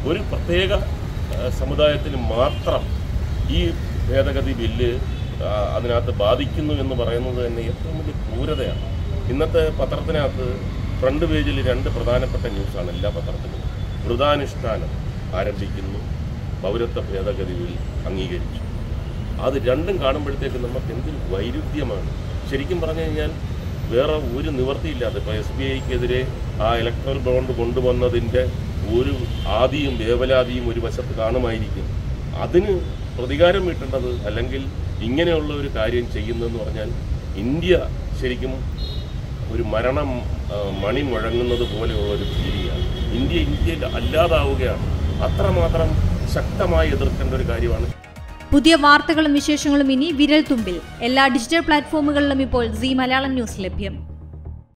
ഒരു പ്രത്യേക ആ, സമുദായത്തിന് മാത്രം ഈ ഭേദഗതി ബില്ല് ആ, അതിനകത്ത് ബാധിക്കുന്നു എന്ന് പറയുന്നത് തന്നെ ഏറ്റവും വലിയ ക്രൂരതയാണ് ഇന്നത്തെ പത്രത്തിനകത്ത് ഫ്രണ്ട് പേജിൽ രണ്ട് പ്രധാനപ്പെട്ട ന്യൂസാണ് എല്ലാ പത്രത്തിലും വൃതാനുഷ്ഠാനം ആരംഭിക്കുന്നു പൗരത്വ ഭേദഗതി ബിൽ അംഗീകരിച്ചു അത് രണ്ടും കാണുമ്പോഴത്തേക്ക് നമുക്ക് എന്തൊരു വൈരുദ്ധ്യമാണ് ശരിക്കും പറഞ്ഞു കഴിഞ്ഞാൽ വേറെ ഒരു നിവർത്തിയില്ലാതെ ഇപ്പോൾ എസ് ബി ഐക്കെതിരെ ആ ഇലക്ട്രൽ ബോണ്ട് കൊണ്ടുവന്നതിൻ്റെ ഒരു ആദിയും വേവലാതിയും ഒരു വശത്ത് കാണുമായിരിക്കും അതിന് പ്രതികാരം വീട്ടേണ്ടത് അല്ലെങ്കിൽ ഇങ്ങനെയുള്ള ഒരു കാര്യം ചെയ്യുന്നതെന്ന് പറഞ്ഞാൽ ഇന്ത്യ ശരിക്കും ഒരു മരണം ആ, മണി മുഴങ്ങുന്നത് പോലെയുള്ള ഒരു ഭീതിയാണ് ഇന്ത്യ ഇന്ത്യയിൽ അല്ലാതാവുകയാണ് അത്രമാത്രം ശക്തമായി എതിർക്കേണ്ട ഒരു കാര്യമാണ് പുതിയ വാർത്തകളും വിശേഷങ്ങളും ഇനി വിരൽ തുമ്പിൽ എല്ലാ ഡിജിറ്റൽ പ്ലാറ്റ്ഫോമുകളിലും ഇപ്പോൾ സി മലയാളം ന്യൂസ് ലഭ്യം